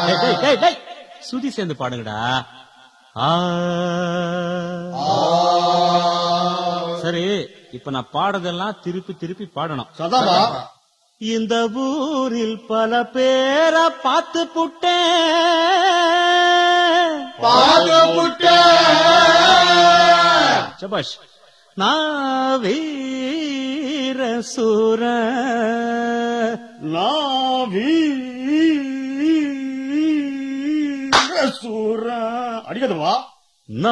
டேய், டேய், டேய், டேய். சுதி சேர்ந்து பாடுங்கடா ஆ. சரி இப்ப நான் பாடுறதெல்லாம் திருப்பி திருப்பி பாடணும் சதாபா இந்த ஊரில் பல பேரை பார்த்து புட்டேன் பாகப்புட்ட சபாஷ் நான் வீர சூர நாவி சூர அடிக்கதுவா